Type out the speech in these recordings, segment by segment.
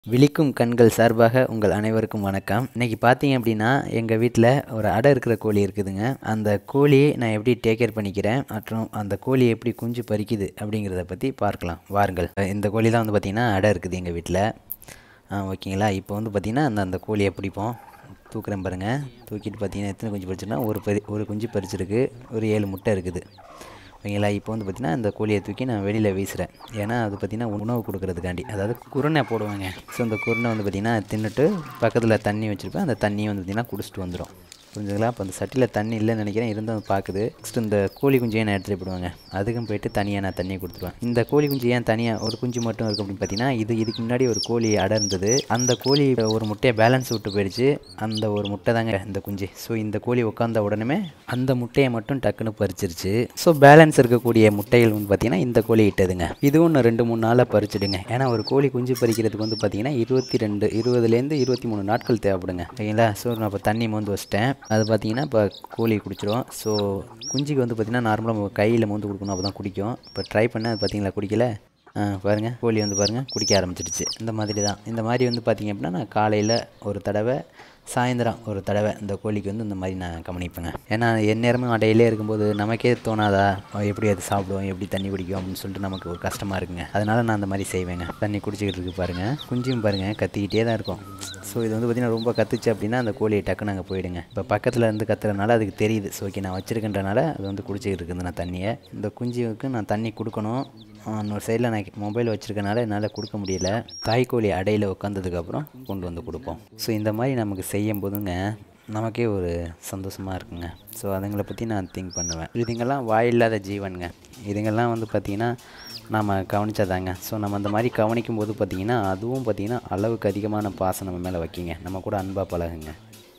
விழிக்கும் கண்கள் சார்பாக உங்கள் அனைவருக்கும் வணக்கம் இன்னைக்கு பார்த்தீங்க அப்படின்னா எங்கள் வீட்டில் ஒரு அடை இருக்கிற கோழி இருக்குதுங்க அந்த கோழியை நான் எப்படி டேக் கேர் பண்ணிக்கிறேன் மற்றும் அந்த கோழி எப்படி குஞ்சு பறிக்குது அப்படிங்கிறத பற்றி பார்க்கலாம் வாருங்கள் இந்த கோழி தான் வந்து பார்த்திங்கன்னா அடை இருக்குது எங்கள் வீட்டில் ஓகேங்களா இப்போ வந்து பார்த்திங்கன்னா அந்த அந்த கோழியை பிடிப்போம் தூக்குறேன் பாருங்கள் தூக்கிட்டு பார்த்தீங்கன்னா எத்தனை குஞ்சு பறிச்சுன்னா ஒரு பறி ஒரு குஞ்சு பறிச்சிருக்கு ஒரு ஏழு முட்டை இருக்குது ஓகேங்களா இப்போ வந்து பார்த்திங்கன்னா இந்த கோழியை தூக்கி நான் வெளியில் வீசுகிறேன் ஏன்னா அது பார்த்திங்கன்னா உணவு கொடுக்கறதுக்காண்டி அதாவது குருணை போடுவாங்க ஸோ அந்த குருணை வந்து பார்த்திங்கன்னா தின்னுட்டு பக்கத்தில் தண்ணி வச்சுருப்பேன் அந்த தண்ணியை வந்து பார்த்திங்கன்னா குடிச்சிட்டு வந்துடும் புரிஞ்சுங்களா அப்போ அந்த சட்டியில் தண்ணி இல்லைன்னு நினைக்கிறேன் இருந்தால் அது பார்க்குது நெக்ஸ்ட் இந்த கோழி குஞ்சையை நான் எடுத்துகிட்டு போடுவாங்க அதுக்கும் போயிட்டு தனியாக நான் தண்ணியை கொடுத்துருவேன் இந்த கோழி குஞ்சு ஏன் தனியாக ஒரு குஞ்சு மட்டும் இருக்கும் அப்படின்னு பார்த்தீங்கன்னா இது இதுக்கு முன்னாடி ஒரு கோழி அடை இருந்தது அந்த கோழி ஒரு முட்டையை பேலன்ஸ் விட்டு போயிடுச்சு அந்த ஒரு முட்டை தாங்க இந்த குஞ்சு ஸோ இந்த கோழி உட்காந்த உடனே அந்த முட்டையை மட்டும் டக்குன்னு பறிச்சிருச்சு ஸோ பேலன்ஸ் இருக்கக்கூடிய முட்டைகள் வந்து பார்த்தீங்கன்னா இந்த கோழி இட்டதுங்க இது ஒன்று ரெண்டு மூணு நாளில் பறிச்சிடுங்க ஏன்னா ஒரு கோழி குஞ்சு பறிக்கிறதுக்கு வந்து பார்த்தீங்கன்னா இருபத்தி ரெண்டு இருபதுலேருந்து இருபத்தி மூணு நாட்கள் தேவைப்படுங்க ஓகேங்களா ஸோ நான் இப்போ தண்ணி மோந்து வச்சிட்டேன் அது பார்த்தீங்கன்னா இப்போ கோழி குடிச்சிரும் ஸோ குஞ்சுக்கு வந்து பார்த்திங்கன்னா நார்மலாக கையில் மோந்து கொடுக்கணும் அப்போ தான் குடிக்கும் இப்போ ட்ரை பண்ண அது பார்த்தீங்களா குடிக்கல ஆ பாருங்கள் கோழி வந்து பாருங்கள் குடிக்க ஆரம்பிச்சிடுச்சு இந்த மாதிரி தான் இந்த மாதிரி வந்து பார்த்திங்க அப்படின்னா நான் காலையில் ஒரு தடவை சாயந்தரம் ஒரு தடவை இந்த கோழிக்கு வந்து இந்த மாதிரி நான் கவனிப்பேங்க ஏன்னா எந்நேரமும் அடையிலே இருக்கும்போது நமக்கே தோணாதா அவன் எப்படி அது சாப்பிடுவோம் எப்படி தண்ணி குடிக்கும் அப்படின்னு சொல்லிட்டு நமக்கு ஒரு கஷ்டமாக இருக்குங்க அதனால் நான் அந்த மாதிரி செய்வேங்க தண்ணி குடிச்சிக்கிட்டு இருக்கு பாருங்கள் குஞ்சும் பாருங்கள் கத்திக்கிட்டே தான் இருக்கும் ஸோ இது வந்து பார்த்திங்கன்னா ரொம்ப கத்துச்சு அப்படின்னா அந்த கோழியை டக்குன்னு அங்கே போயிடுங்க இப்போ பக்கத்தில் இருந்து கத்துறதுனால அதுக்கு தெரியுது ஸோ ஓகே நான் வச்சுருக்கின்றனால அது வந்து குடிச்சிக்கிட்டு இருக்குது நான் தண்ணியை இந்த குஞ்சுக்கு நான் தண்ணி கொடுக்கணும் இன்னொரு சைடில் நான் மொபைல் வச்சுருக்கனால என்னால் கொடுக்க முடியல தாய்க்கோழி அடையில் உட்காந்ததுக்கப்புறம் கொண்டு வந்து கொடுப்போம் ஸோ இந்த மாதிரி நமக்கு செய்யும் போதுங்க நமக்கே ஒரு சந்தோஷமாக இருக்குங்க ஸோ அதுங்களை பற்றி நான் திங்க் பண்ணுவேன் இதுங்கெல்லாம் வாயில்லாத ஜீவனுங்க இதுங்கெல்லாம் வந்து பார்த்திங்கன்னா நாம் கவனிச்சாதாங்க ஸோ நம்ம அந்த மாதிரி கவனிக்கும் போது பார்த்திங்கன்னா அதுவும் பார்த்திங்கன்னா அளவுக்கு அதிகமான பாசம் நம்ம மேலே வைக்கிங்க நம்ம கூட அன்பாக பழகுங்க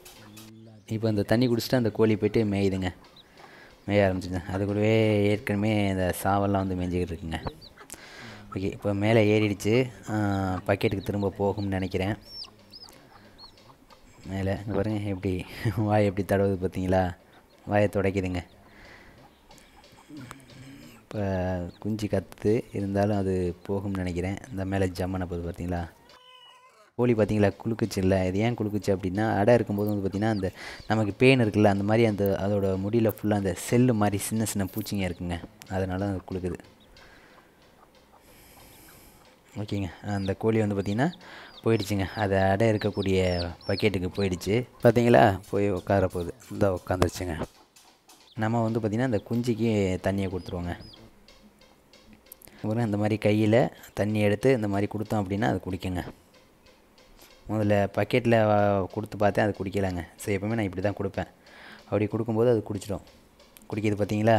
இப்போ இந்த தண்ணி குடிச்சிட்டு அந்த கோழி போயிட்டு மேயுதுங்க மேய ஆரம்பிச்சிங்க அது கூடவே ஏற்கனவே இந்த சாவெல்லாம் வந்து மேய்ஞ்சிக்கிட்டு இருக்குங்க ஓகே இப்போ மேலே ஏறிடுச்சு பக்கெட்டுக்கு திரும்ப போகும்னு நினைக்கிறேன் மேலே இங்கே பாருங்கள் எப்படி வாய் எப்படி தடவுது பார்த்தீங்களா வாயை துடைக்குதுங்க இப்போ குஞ்சு கற்று இருந்தாலும் அது போகும்னு நினைக்கிறேன் இந்த மேலே ஜம்மனை போகுது பார்த்தீங்களா கோழி பார்த்தீங்களா குலுக்குச்சு இல்லை இது ஏன் குலுக்குச்சு அப்படின்னா அடை இருக்கும்போது வந்து பார்த்திங்கன்னா அந்த நமக்கு பெயின் இருக்குல்ல அந்த மாதிரி அந்த அதோட முடியில் ஃபுல்லாக அந்த செல்லு மாதிரி சின்ன சின்ன பூச்சிங்க இருக்குங்க அதனால அது குலுக்குது ஓகேங்க அந்த கோழி வந்து பார்த்திங்கன்னா போயிடுச்சுங்க அது அடை இருக்கக்கூடிய பக்கெட்டுக்கு போயிடுச்சு பார்த்தீங்களா போய் உட்கார போகுது இந்த உட்காந்துருச்சுங்க நம்ம வந்து பார்த்திங்கன்னா அந்த குஞ்சிக்கு தண்ணியை கொடுத்துருவோங்க அப்புறம் இந்த மாதிரி கையில் தண்ணி எடுத்து இந்த மாதிரி கொடுத்தோம் அப்படின்னா அது குடிக்குங்க முதல்ல பக்கெட்டில் கொடுத்து பார்த்தேன் அது குடிக்கலைங்க ஸோ எப்போவுமே நான் இப்படி தான் கொடுப்பேன் அப்படி கொடுக்கும்போது அது குடிச்சிடும் குடிக்கிறது பார்த்தீங்களா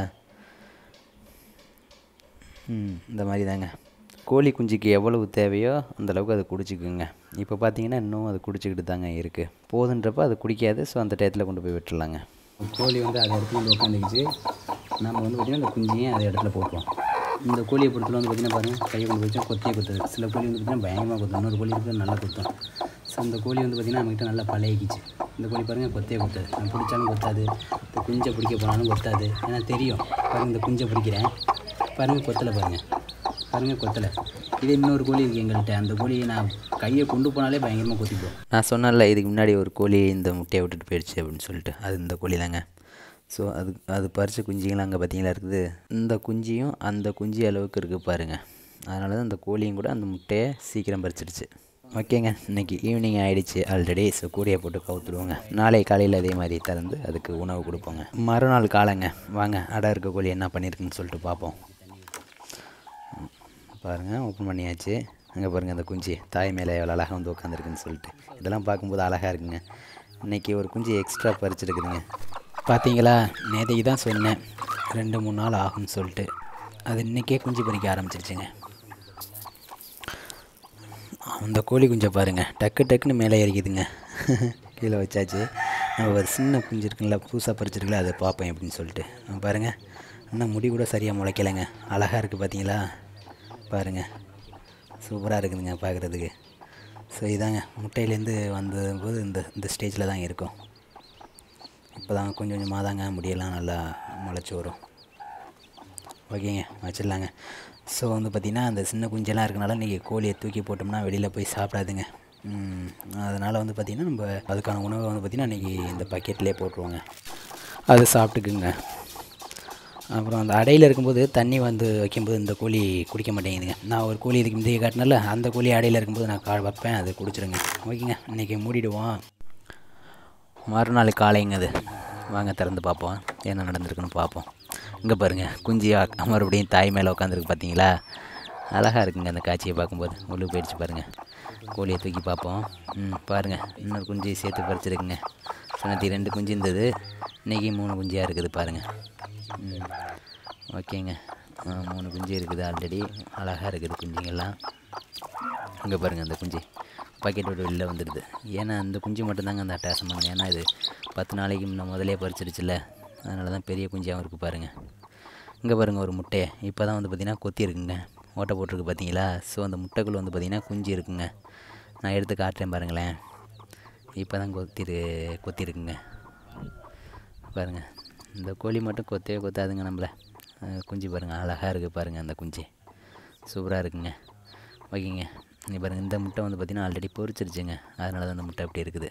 ம் இந்த மாதிரி தாங்க கோழி குஞ்சுக்கு எவ்வளவு தேவையோ அந்தளவுக்கு அது குடிச்சிக்குங்க இப்போ பார்த்தீங்கன்னா இன்னும் அது குடிச்சிக்கிட்டு தாங்க இருக்குது போதுன்றப்ப அது குடிக்காது ஸோ அந்த டயத்தில் கொண்டு போய் விட்டுடலாங்க கோழி வந்து அது இடத்துல வந்து உட்காந்துக்கிச்சு நம்ம வந்து பார்த்திங்கன்னா அந்த குஞ்சையும் அது இடத்துல போட்டுருவோம் இந்த கோழியை பொறுத்தவரை வந்து பார்த்திங்கன்னா பாருங்கள் கையை கொண்டு போய் கொத்தியே கொத்துது சில கோழி வந்து பார்த்திங்கன்னா பயங்கரமாக கொத்தும் இன்னொரு கோழி இருக்குது நல்லா கொத்தும் ஸோ அந்த கோழி வந்து பார்த்திங்கன்னா நம்மகிட்ட நல்லா பழகிக்கிச்சு இந்த கோழி பாருங்கள் கொத்தே கொத்தாது நான் பிடிச்சாலும் கொத்தாது இப்போ குஞ்சை பிடிக்க போனாலும் கொத்தாது ஏன்னா தெரியும் பாருங்கள் இந்த குஞ்சை பிடிக்கிறேன் பாருங்கள் கொத்தலை பாருங்கள் பாருங்கள் கொத்தலை இது இன்னொரு கோழி இருக்குது எங்கள்கிட்ட அந்த கோழியை நான் கையை கொண்டு போனாலே பயங்கரமாக கொத்திப்போம் நான் சொன்னேன்ல இதுக்கு முன்னாடி ஒரு கோழி இந்த முட்டையை விட்டுட்டு போயிடுச்சு அப்படின்னு சொல்லிட்டு அது இந்த கோழி தாங்க ஸோ அது அது பறித்த குஞ்சுங்களாம் அங்கே பார்த்தீங்களா இருக்குது இந்த குஞ்சியும் அந்த குஞ்சு அளவுக்கு இருக்குது பாருங்கள் அதனால தான் அந்த கோழியும் கூட அந்த முட்டையை சீக்கிரம் பறிச்சிடுச்சு ஓகேங்க இன்றைக்கி ஈவினிங் ஆகிடுச்சு ஆல்ரெடி ஸோ கூடையை போட்டு கவுத்துடுவோங்க நாளை காலையில் அதே மாதிரி திறந்து அதுக்கு உணவு கொடுப்போங்க மறுநாள் காலைங்க வாங்க அடை இருக்க கோழி என்ன பண்ணியிருக்குன்னு சொல்லிட்டு பார்ப்போம் பாருங்கள் ஓப்பன் பண்ணியாச்சு அங்கே பாருங்கள் அந்த குஞ்சு தாய் மேலே எவ்வளோ அழகாக வந்து உட்காந்துருக்குன்னு சொல்லிட்டு இதெல்லாம் பார்க்கும்போது அழகாக இருக்குங்க இன்றைக்கி ஒரு குஞ்சு எக்ஸ்ட்ரா பறிச்சிருக்குதுங்க பார்த்தீங்களா நேதைக்கு தான் சொன்னேன் ரெண்டு மூணு நாள் ஆகும்னு சொல்லிட்டு அது இன்றைக்கே குஞ்சு பறிக்க ஆரம்பிச்சிருச்சுங்க அந்த கோழி குஞ்சை பாருங்கள் டக்கு டக்குன்னு மேலே ஏறிக்குதுங்க கீழே வச்சாச்சு நம்ம ஒரு சின்ன குஞ்சு இருக்குங்களா புதுசாக பறிச்சிருக்கல அதை பார்ப்பேன் அப்படின்னு சொல்லிட்டு பாருங்கள் இன்னும் முடி கூட சரியாக முளைக்கலைங்க அழகாக இருக்குது பார்த்தீங்களா பாருங்கள் சூப்பராக இருக்குதுங்க பார்க்குறதுக்கு ஸோ இதாங்க முட்டையிலேருந்து வந்தபோது இந்த இந்த ஸ்டேஜில் தான் இருக்கும் இப்போ தான் கொஞ்சம் கொஞ்சமாக தாங்க முடியெல்லாம் நல்லா முளைச்சி வரும் ஓகேங்க வச்சிடலாங்க ஸோ வந்து பார்த்திங்கன்னா அந்த சின்ன குஞ்செல்லாம் இருக்கனால இன்றைக்கி கோழியை தூக்கி போட்டோம்னா வெளியில் போய் சாப்பிடாதுங்க அதனால் வந்து பார்த்திங்கன்னா நம்ம அதுக்கான உணவை வந்து பார்த்திங்கன்னா இன்றைக்கி இந்த பக்கெட்லேயே போட்டுருவோங்க அதை சாப்பிட்டுக்குங்க அப்புறம் அந்த அடையில் இருக்கும்போது தண்ணி வந்து வைக்கும்போது இந்த கோழி குடிக்க மாட்டேங்குதுங்க நான் ஒரு கோழி இதுக்கு முந்தைய காட்டினால அந்த கோழி அடையில் இருக்கும்போது நான் கா வைப்பேன் அது குடிச்சிருங்க ஓகேங்க இன்றைக்கி மூடிடுவோம் மறுநாள் காலைங்க அது வாங்க திறந்து பார்ப்போம் என்ன நடந்திருக்குன்னு பார்ப்போம் இங்கே பாருங்கள் குஞ்சு அ- மறுபடியும் தாய் மேலே உட்காந்துருக்கு பார்த்தீங்களா அழகாக இருக்குங்க அந்த காட்சியை பார்க்கும்போது உள்ளுக்கு போயிடுச்சு பாருங்கள் கோழியை தூக்கி பார்ப்போம் ம் பாருங்கள் இன்னொரு குஞ்சு சேர்த்து பறிச்சிருக்குங்க சொன்னத்தி ரெண்டு குஞ்சு இருந்தது இன்றைக்கி மூணு குஞ்சியாக இருக்குது பாருங்கள் ம் ஓகேங்க ஆ, மூணு குஞ்சு இருக்குது ஆல்ரெடி அழகாக இருக்குது குஞ்சுங்கெல்லாம் இங்கே பாருங்கள் அந்த குஞ்சு பாக்கெட் விட்டு வெளில வந்துடுது ஏன்னா அந்த குஞ்சு மட்டும்தாங்க அந்த அட்டாசம் பண்ணுங்க ஏன்னா இது பத்து நாளைக்கு முன்ன முதலே பறிச்சிருச்சுல அதனால தான் பெரிய குஞ்சாகவும் இருக்குது பாருங்கள் இங்கே பாருங்கள் ஒரு முட்டையை இப்போ தான் வந்து பார்த்திங்கன்னா கொத்தி இருக்குங்க ஓட்டை போட்டிருக்கு பார்த்தீங்களா ஸோ அந்த முட்டைக்குள்ளே வந்து பார்த்திங்கன்னா குஞ்சு இருக்குங்க நான் எடுத்து காட்டுறேன் பாருங்களேன் இப்போ தான் கொத்திரு கொத்திருக்குங்க பாருங்கள் இந்த கோழி மட்டும் கொத்தவே கொத்தாதுங்க நம்மள அஹ் குஞ்சு பாருங்கள் அழகாக இருக்குது பாருங்கள் அந்த குஞ்சு சூப்பராக இருக்குங்க ஓகேங்க நீ பாருங்கள் இந்த முட்டை வந்து பார்த்திங்கன்னா ஆல்ரெடி பொரிச்சிருச்சுங்க அதனால தான் அந்த முட்டை அப்படி இருக்குது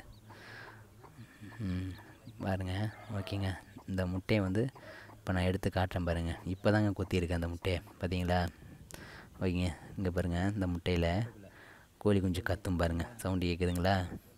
ம், பாருங்க ஓகேங்க இந்த முட்டையை வந்து இப்போ நான் எடுத்து காட்டுறேன் பாருங்கள் இப்போ தாங்க கொத்தியிருக்கு அந்த முட்டையை பார்த்தீங்களா ஓகேங்க இங்கே பாருங்கள் இந்த முட்டையில் கோழி குஞ்சு கத்தும் பாருங்கள் சவுண்டு கேட்குதுங்களா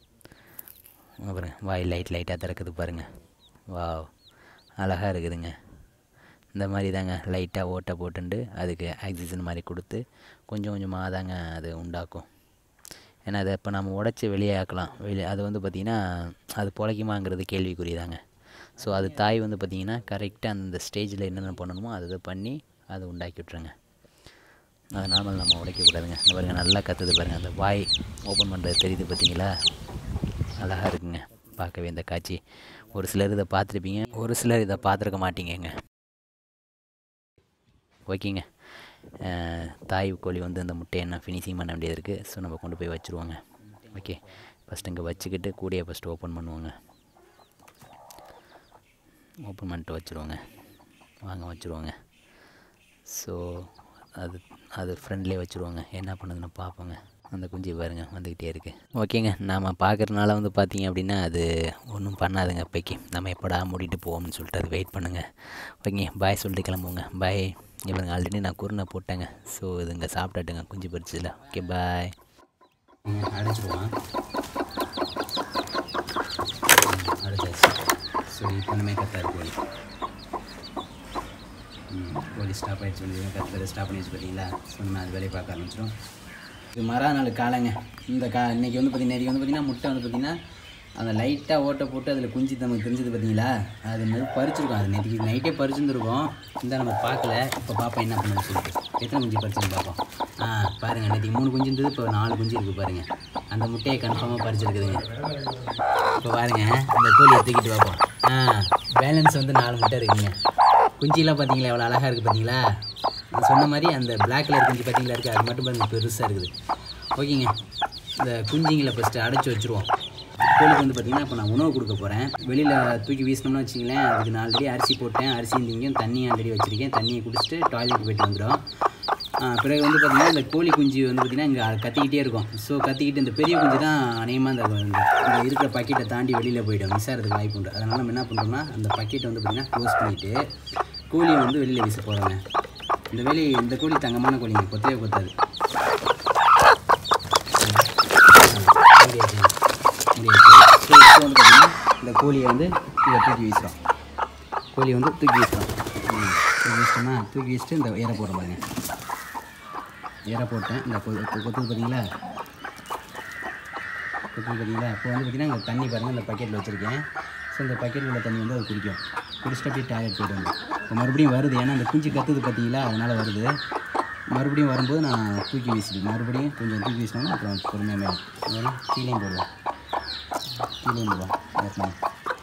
இங்க பாருங்க வாய் லைட் லைட்டாக திறக்குது பாருங்கள் வாவ் அழகாக இருக்குதுங்க இந்த மாதிரி தாங்க லைட்டாக ஓட்டை போட்டுண்டு அதுக்கு ஆக்சிஜன் மாதிரி கொடுத்து கொஞ்சம் கொஞ்சமாக தாங்க அது உண்டாக்கும் ஏன்னா அதை இப்போ நம்ம உடச்சி வெளியே ஆக்கலாம் வெளியே அது வந்து பார்த்திங்கன்னா அது பொழைக்குமாங்கிறது கேள்விக்குறிதாங்க ஸோ அது தாய் வந்து பார்த்திங்கன்னா கரெக்டாக அந்த ஸ்டேஜில் என்னென்ன பண்ணணுமோ அதை இதை பண்ணி அதை உண்டாக்கி விட்ருங்க அது நார்மல் நம்ம உடைக்கக்கூடாதுங்க இந்த பாருங்கள் நல்லா கத்துது பாருங்கள் அந்த வாய் ஓப்பன் பண்ணுறது தெரியுது பார்த்தீங்களா அழகாக இருக்குங்க பார்க்கவே இந்த காட்சி ஒரு சிலர் இதை பார்த்துருப்பீங்க ஒரு சிலர் இதை பார்த்துருக்க மாட்டீங்கங்க ஓகேங்க அஹ், தாய் கோழி வந்து அந்த முட்டையை என்ன ஃபினிஷிங் பண்ண வேண்டியது இருக்குது ஸோ நம்ம கொண்டு போய் வச்சுருவோங்க ஓகே ஃபஸ்ட் இங்கே வச்சுக்கிட்டு கூடையை ஃபஸ்ட்டு ஓப்பன் பண்ணுவோங்க ஓப்பன் பண்ணிட்டு வச்சுருவோங்க வாங்க வச்சுருவோங்க ஸோ அது அது ஃப்ரெண்ட்லேயே வச்சுருவோங்க என்ன பண்ணுதுன்னு பார்ப்போங்க அந்த குஞ்சு பாருங்க வந்துக்கிட்டே இருக்குது ஓகேங்க நாம் பார்க்குறதுனால வந்து பார்த்தீங்க அப்படின்னா அது ஒன்றும் பண்ணாதுங்க இப்போக்கி நம்ம எப்படா மூடிட்டு போவோம்னு சொல்லிட்டு அது வெயிட் பண்ணுங்கள் ஓகேங்க பாய் சொல்லிட்டு கிளம்புங்க பாய் இவங்க ஆல்ரெடி நான் குருணை போட்டேங்க ஸோ இதுங்க சாப்பிட்டுட்டுங்க குஞ்சு பறிச்சதில்ல ஓகே பாய் அடைச்சிருவான் அடைச்சாச்சு ஸோ இப்போ நம்ம கத்தாரு கோழி ம், கோழி ஸ்டாப் ஆகிடுச்சு வந்து கத்துறது ஸ்டாப் பண்ணி வச்சு பார்த்தீங்களா ஸோ நம்ம அது வேலையை பார்க்க ஆரம்பிச்சிடும் இது மறா நாள் காலைங்க இந்த கா இன்றைக்கி வந்து பார்த்தீங்கன்னா நேற்று வந்து பார்த்தீங்கன்னா முட்டை வந்து பார்த்தீங்கன்னா அந்த லைட்டாக ஓட்டை போட்டு அதில் குஞ்சு நமக்கு தெரிஞ்சது பார்த்தீங்களா அது மாதிரி பறிச்சிருக்கோம் அது நேற்றுக்கு நைட்டே பறிச்சிருந்துருக்கோம் இந்த நம்ம பார்க்கல இப்போ பார்ப்போம் என்ன பண்ணுன்னு சொல்லிட்டு எத்தனை குஞ்சு பறிச்சுன்னு பார்ப்போம் ஆ பாருங்கள் நேற்றுக்கு மூணு குஞ்சு இருந்தது இப்போ நாலு குஞ்சு இருக்குது பாருங்கள் அந்த முட்டையை கன்ஃபார்மாக பறிச்சிருக்குதுங்க இப்போ பாருங்க இந்த கோழியை தூக்கிட்டு பார்ப்போம் ஆ பேலன்ஸ் வந்து நாலு முட்டை இருக்குங்க குஞ்சிலாம் பார்த்தீங்களா எவ்வளோ அழகாக இருக்குது பார்த்தீங்களா நான் சொன்ன மாதிரி அந்த பிளாக் கலர் குஞ்சு பார்த்தீங்களா இருக்குது அது மட்டும் பாருங்க பெருசாக இருக்குது ஓகேங்க இந்த குஞ்சிங்களை ஃபஸ்ட்டு அடைச்சி வச்சுருவோம் கோழிக்கு வந்து பார்த்தீங்கன்னா இப்போ நான் உணவு கொடுக்க போகிறேன் வெளியில் தூக்கி வீசினோம்னு வச்சிங்களேன் அதுக்கு நான் ஆல்ரெடி அரிசி போட்டேன் அரிசி இங்கேயும் தண்ணி ஆல்ரெடி வச்சுருக்கேன் தண்ணியை குடிச்சிட்டு டாய்லெட் போயிட்டு வந்துடும் ஆ, பிறகு வந்து பார்த்திங்கன்னா இந்த கோழி குஞ்சு வந்து பார்த்திங்கன்னா இங்கே கத்திக்கிட்டே இருக்கும் ஸோ கத்திக்கிட்டு இந்த பெரிய குஞ்சு தான் அநேகமாக இந்த இந்த இந்த இருக்கிற பக்கெட்டை தாண்டி வெளியில் போயிடும் மிஸ் ஆகிறதுக்கு வாய்ப்பு உண்டு அதனால் நம்ம என்ன பண்ணுறோம்னா அந்த பக்கெட்டை வந்து பார்த்திங்கன்னா க்ளோஸ் பண்ணிவிட்டு கோழியை வந்து வெளியில் வீச போகிறோங்க இந்த வேலி இந்த கோழி தங்கமான கோழிங்க கொத்தவே கொத்தாது முடியாது முடியாது ஸோ இப்போ வந்து பார்த்திங்கன்னா இந்த கோழியை வந்து இதை தூக்கி வீசுகிறோம் கோழியை வந்து தூக்கி வீசுகிறோம் ம், தூக்கி வீசிட்டோம்னா தூக்கி வீசிட்டு இந்த ஏற போடுறோம் பாருங்க ஏற போட்டேன் இந்த கொ- கொ- கொத்துது பார்த்தீங்களா கொத்துது பார்த்தீங்களா இப்போ வந்து பார்த்தீங்கன்னா இங்கே தண்ணி பாருங்கள் இந்த பக்கெட்டில் வச்சுருக்கேன் ஸோ இந்த பக்கெட்டில் உள்ள தண்ணி வந்து அது குடிக்கும் குடிச்சிட்டு அப்படியே டாய்லெட் போயிட்டு வந்து இப்போ மறுபடியும் வருது ஏன்னா அந்த குஞ்சு கத்துது பார்த்தீங்களா அதனால் வருது மறுபடியும் வரும்போது நான் தூக்கி வீசிட்டு மறுபடியும் கொஞ்சம் தூக்கி வீசினோம்னா அப்புறம் பொறுமையாக மேலும் அதனால் கீழேயும் போடுவோம் கீழேயும் போடுவோம் ஏற்கனவே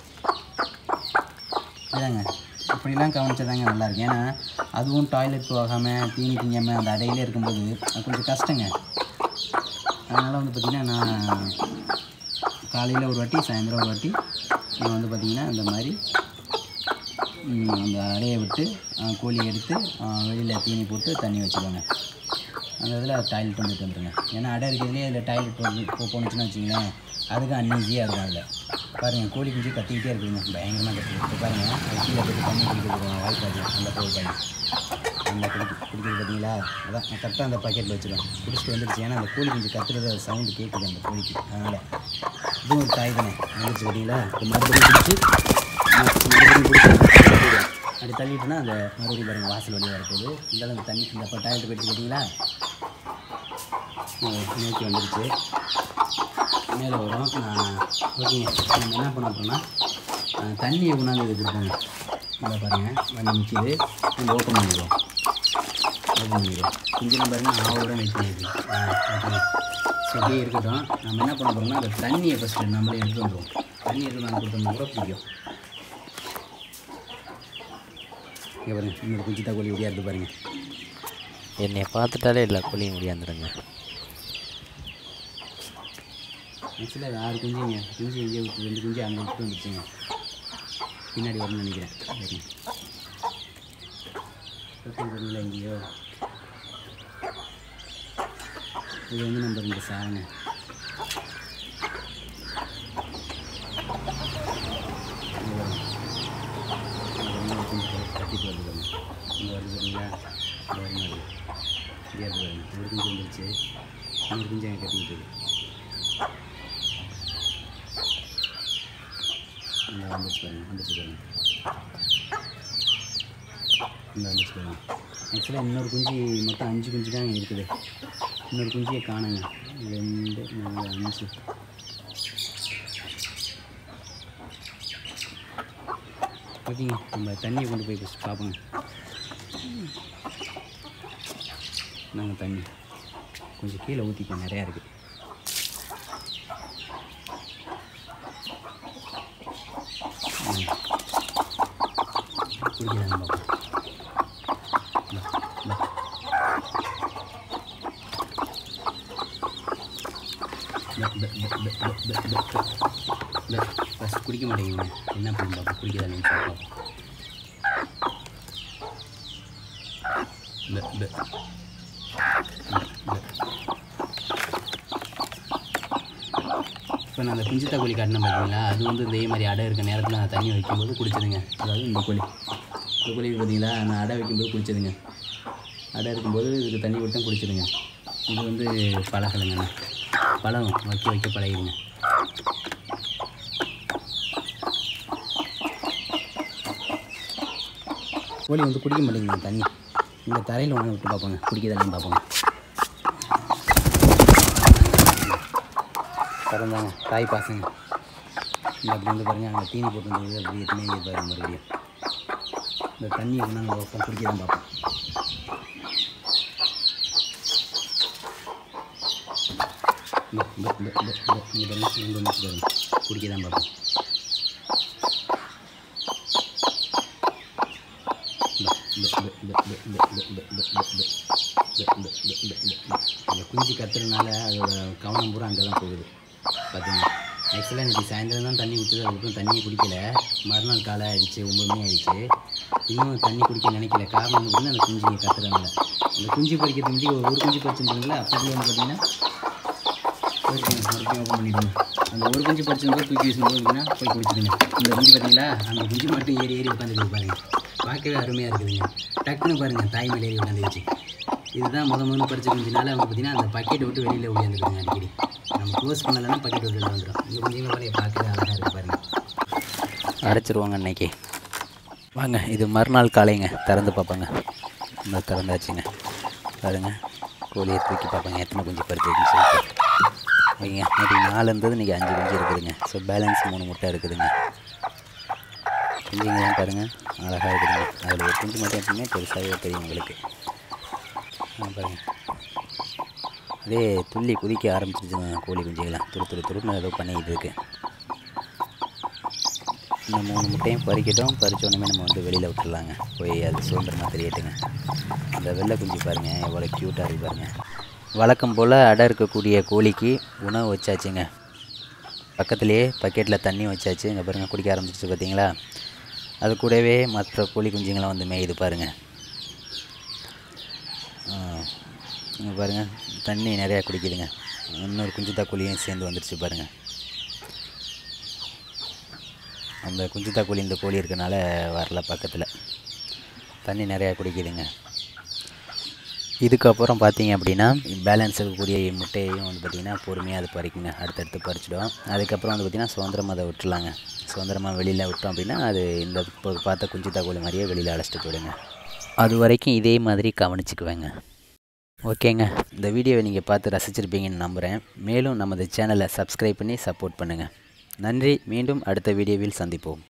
இதாங்க இப்படிலாம் கவனிச்சதாங்க நல்லா இருக்கு ஏன்னா அதுவும் டாய்லெட் போகாமல் தீனி திங்காமல் அந்த அடையிலே இருக்கும்போது அது கொஞ்சம் கஷ்டங்க அதனால் வந்து பார்த்திங்கன்னா நான் காலையில் ஒரு வாட்டி சாயந்தரம் ஒரு வாட்டி நான் வந்து பார்த்திங்கன்னா இந்த மாதிரி ம், அந்த அடையை விட்டு ஆ, கோழியை எடுத்து வெளியில் தீனி போட்டு தண்ணி வச்சுக்கோங்க அந்த இதில் டாய்லெட் வந்துட்டு வந்துருங்க ஏன்னா அடை இருக்கிறதுலே அதில் டாய்லெட் வந்து போ போணுச்சுன்னு வச்சிங்களேன் அதுக்கு அன்ஈஸியாக இருக்கும் அதில் பாருங்கள் கோழி குஞ்சு கத்திக்கிட்டே இருக்குதுங்க பயங்கரமாக கத்துது இப்போ பாருங்கள் அது கீழே போட்டு தண்ணி குடிக்கிறது வாய்க்காது அந்த போய் பாருங்க அந்த குடிக்க குடிக்கிறது பார்த்தீங்களா அதான் கரெக்டாக அந்த பாக்கெட்டில் வச்சிடும் குடிச்சிட்டு வந்துடுச்சு ஏன்னா அந்த கோழி குஞ்சு கத்துறது சவுண்டு கேட்குது அந்த கோழிக்கு அதனால் இதுவும் ஒரு தாய் தானே வந்துடுச்சு பார்த்தீங்களா இப்போ மறுபடியும் குடிச்சு மறுபடியும் குடிச்சு அப்படி தள்ளிட்டுனா அந்த மறுபடியும் பாருங்க வாசல் வழியாக வரப்போகுது இந்த அந்த தண்ணி இந்த இப்போ டாய்லெட் போயிடுச்சு பார்த்தீங்களா நோக்கி வந்துடுச்சு மேலே வரும் நான் ஓகேங்க நம்ம என்ன பண்ண போகிறோம்னா அஹ், தண்ணியை கொண்டாந்து இது கொடுப்போங்க இதை பாருங்கள் வந்து நிற்கிது நம்ம ஓப்பன் பண்ணிடுவோம் ஓப்பன் பண்ணிடுவோம் குஞ்செல்லாம் பாருங்கள் ஆவோட வெயிட் பண்ணிடுது ஓகேங்க ஸோ அப்படியே இருக்கட்டும் நம்ம என்ன பண்ண போகிறோம்னா அந்த தண்ணியை ஃபஸ்ட்டு நம்மளே எடுத்து வந்துடுவோம் தண்ணி எடுத்து வந்து கொடுத்தோம்னா கூட பிடிக்கும் இங்கே பாருங்க இன்னொரு குஞ்சு தக்கோழி ஒடியா இருக்கு பாருங்க என்னை பார்த்துட்டாலே இல்லை கோழியும் முடியாந்துருங்க ஆக்சுவலாக ஆறு குஞ்சுங்க குஞ்சு இங்கே விட்டு ரெண்டு குஞ்சு அங்கே விட்டு வந்துச்சுங்க பின்னாடி வரணும்னு நினைக்கிறேன் சரிங்க பார்த்தீங்களா எங்கேயோ இது வந்து நம்ம இந்த சாருங்க இங்க பாருங்க. இங்க வந்து குஞ்சு கட்டிட்டு வருது பாருங்க இங்கே வருது பாருங்களா இந்த வருங்க அது இங்கே இருக்கு பாருங்க ஒரு குஞ்சு வந்துருச்சு இன்னொரு குஞ்சு அங்கே கட்டிக்கிட்டு இருக்கு இந்த வந்துச்சு பாருங்க வந்துச்சு பாருங்க இந்த வந்துச்சு பாருங்க ஆக்சுவலாக இன்னொரு குஞ்சு மொத்தம் அஞ்சு குஞ்சு தான் இருக்குது இன்னொரு குஞ்சியை காணுங்க ரெண்டு நாலு அஞ்சு ஓகேங்க நம்ம தண்ணியை கொண்டு போய் ஃபஸ்ட் பார்ப்போங்க நாங்கள் தண்ணி கொஞ்சம் கீழே ஊற்றிப்போம் நிறையா இருக்குது குடிக்கிறாங்க பாப்பா இந்தா, இந்தா. இந்தா, இந்தா, இந்தா, இந்தா, இந்தா, இந்தா, இந்தா. இந்தா, first குடிக்க மாட்டேங்குங்க என்ன பண்ண பாப்பா குடிக்கிறாங்கன்னு பார்ப்போம் இந்த இந்த இப்போ நான் அந்த குஞ்சித்தா கோழி காட்டினேன் பார்த்தீங்களா அது வந்து இதே மாதிரி அடை இருக்க நேரத்தில் நான் தண்ணி வைக்கும்போது குடிச்சதுங்க அதாவது இந்த கோழி இந்த கோழி பார்த்தீங்களா நான் அடை வைக்கும்போது குடிச்சதுங்க அடை இருக்கும்போது இதுக்கு தண்ணி விட்டு குடிச்சதுங்க இது வந்து பழகலைங்கண்ணா பழம் வைக்க வைக்க பழகிடுங்க கோழி வந்து குடிக்க மாட்டேங்குங்க தண்ணி இந்த தரையில் ஒன்று விட்டு பார்ப்போங்க குடிக்குதான்னு பார்ப்போங்க திறந்தாங்க தாய் பாசங்க இந்த அப்படி வந்து பாருங்க அங்கே தீனி போட்டு இருந்தது அப்படி எத்தனை பாருங்க மறுபடியும் இந்த தண்ணியை வந்து நாங்கள் வைப்போம் குடிக்க தான் பார்ப்போம் இந்த இந்த இந்த இந்த இந்த இங்கே பாருங்க இங்கே வந்து பாருங்க குடிக்க தான் பார்ப்போம் அந்த குஞ்சு கத்துறதுனால அதோட கவனம் பூரா அங்கே தான் போகுது பார்த்தீங்கன்னா ஆக்சுவலாக இன்றைக்கி சாயந்தரம் தான் தண்ணி விட்டுது அதுக்கப்புறம் தண்ணியை குடிக்கல மறுநாள் காலை ஆயிடுச்சு ஒம்பது மணி ஆயிடுச்சு இன்னும் தண்ணி குடிக்க நினைக்கல காரணம் வந்து பார்த்தீங்கன்னா அந்த குஞ்சு கத்துறதுனால அந்த குஞ்சு பறிக்கிறதுக்கு முன்னாடி ஒரு ஒரு குஞ்சு பறிச்சுருந்தீங்களா அப்போதுல வந்து பார்த்தீங்கன்னா ஓகே மறுபடியும் ஓப்பன் பண்ணிடுங்க அந்த ஒரு குஞ்சு பறிச்சிருந்தா தூக்கி வீசும்போது பார்த்தீங்கன்னா போய் குடிச்சிடுங்க இந்த குஞ்சு பார்த்தீங்களா அந்த குஞ்சு மட்டும் ஏறி ஏறி உட்காந்துட்டு பாருங்க பார்க்கவே அருமையாக இருக்குதுங்க டக்குன்னு பாருங்கள் தாய் மேலே ஏறி உட்காந்துருச்சு இதுதான் முத முதல்ல படித்த குஞ்சுனால அவங்க பார்த்தீங்கன்னா அந்த பக்கெட்டை விட்டு வெளியில் ஓடியாந்துருக்குங்க அடிக்கடி நம்ம க்ளோஸ் பண்ணலைன்னா பக்கெட் விட்டு வெளில வந்துடும் இந்த குஞ்சுங்க பாருங்க பார்க்கவே அழகாக இருக்குது பாருங்க அடைச்சிருவாங்க இன்னைக்கு வாங்க இது மறுநாள் காலைங்க திறந்து பார்ப்பாங்க இந்த திறந்தாச்சுங்க பாருங்க கோழியை தூக்கி பார்ப்பாங்க எத்தனை குஞ்சு பறிச்சிருக்குன்னு சொல்லிட்டு ஓகேங்க நேற்று நாலு இருந்தது இன்றைக்கி அஞ்சு குஞ்சு இருக்குதுங்க ஸோ பேலன்ஸ் மூணு முட்டை இருக்குதுங்க குஞ்சுங்க பாருங்கள் அழகாக இருக்குதுங்க அதில் ஒரு குஞ்சு மட்டும் எப்பவுமே பெருசாகவே தெரியும் உங்களுக்கு ஆ, பாருங்க அப்படியே துள்ளி குதிக்க ஆரம்பிச்சிருச்சுங்க கோழி குஞ்சுகளாம் துரு துரு துருன்னு ஏதோ பண்ணிக்கிட்டு இருக்கு இந்த மூணு முட்டையும் பறிக்கட்டும் பறிச்ச உடனே நம்ம வந்து வெளியில் விட்டுறலாங்க போய் அது சுதந்திரமாக தெரியட்டுங்க அந்த வெள்ளை குஞ்சு பாருங்கள் எவ்வளோ க்யூட்டாக இருக்கு பாருங்கள் வழக்கம் போல் அடை இருக்கக்கூடிய கோழிக்கு உணவு வச்சாச்சுங்க பக்கத்துலேயே பக்கெட்டில் தண்ணி வச்சாச்சு இங்கே பாருங்கள் குடிக்க ஆரம்பிச்சிச்சு பார்த்தீங்களா அது கூடவே மற்ற கோழி குஞ்சுங்களாம் வந்து மேயுது பாருங்கள் இங்கே பாருங்கள் தண்ணி நிறையா குடிக்குதுங்க இன்னொரு குஞ்சுத்தா கோழியும் சேர்ந்து வந்துடுச்சு பாருங்கள் அந்த குஞ்சுத்தா கோழி இந்த கோழி இருக்கனால வரல பக்கத்தில் தண்ணி நிறையா குடிக்குதுங்க இதுக்கப்புறம் பார்த்தீங்க அப்படின்னா பேலன்ஸ் இருக்கக்கூடிய முட்டையையும் வந்து பார்த்திங்கன்னா பொறுமையாக அது பறிக்குங்க அடுத்தடுத்து பறிச்சிடும் அதுக்கப்புறம் வந்து பார்த்திங்கன்னா சுதந்திரமாக அதை விட்டுலாங்க சுதந்திரமாக வெளியில் விட்டோம் அப்படின்னா அது இந்த இப்போ பார்த்த குஞ்சு தகவல் மாதிரியே வெளியில் அழைச்சிட்டு போயிடுங்க அது வரைக்கும் இதே மாதிரி கவனிச்சுக்குவேங்க ஓகேங்க இந்த வீடியோவை நீங்கள் பார்த்து ரசிச்சிருப்பீங்கன்னு நம்புகிறேன் மேலும் நமது சேனலை சப்ஸ்கிரைப் பண்ணி சப்போர்ட் பண்ணுங்கள் நன்றி மீண்டும் அடுத்த வீடியோவில் சந்திப்போம்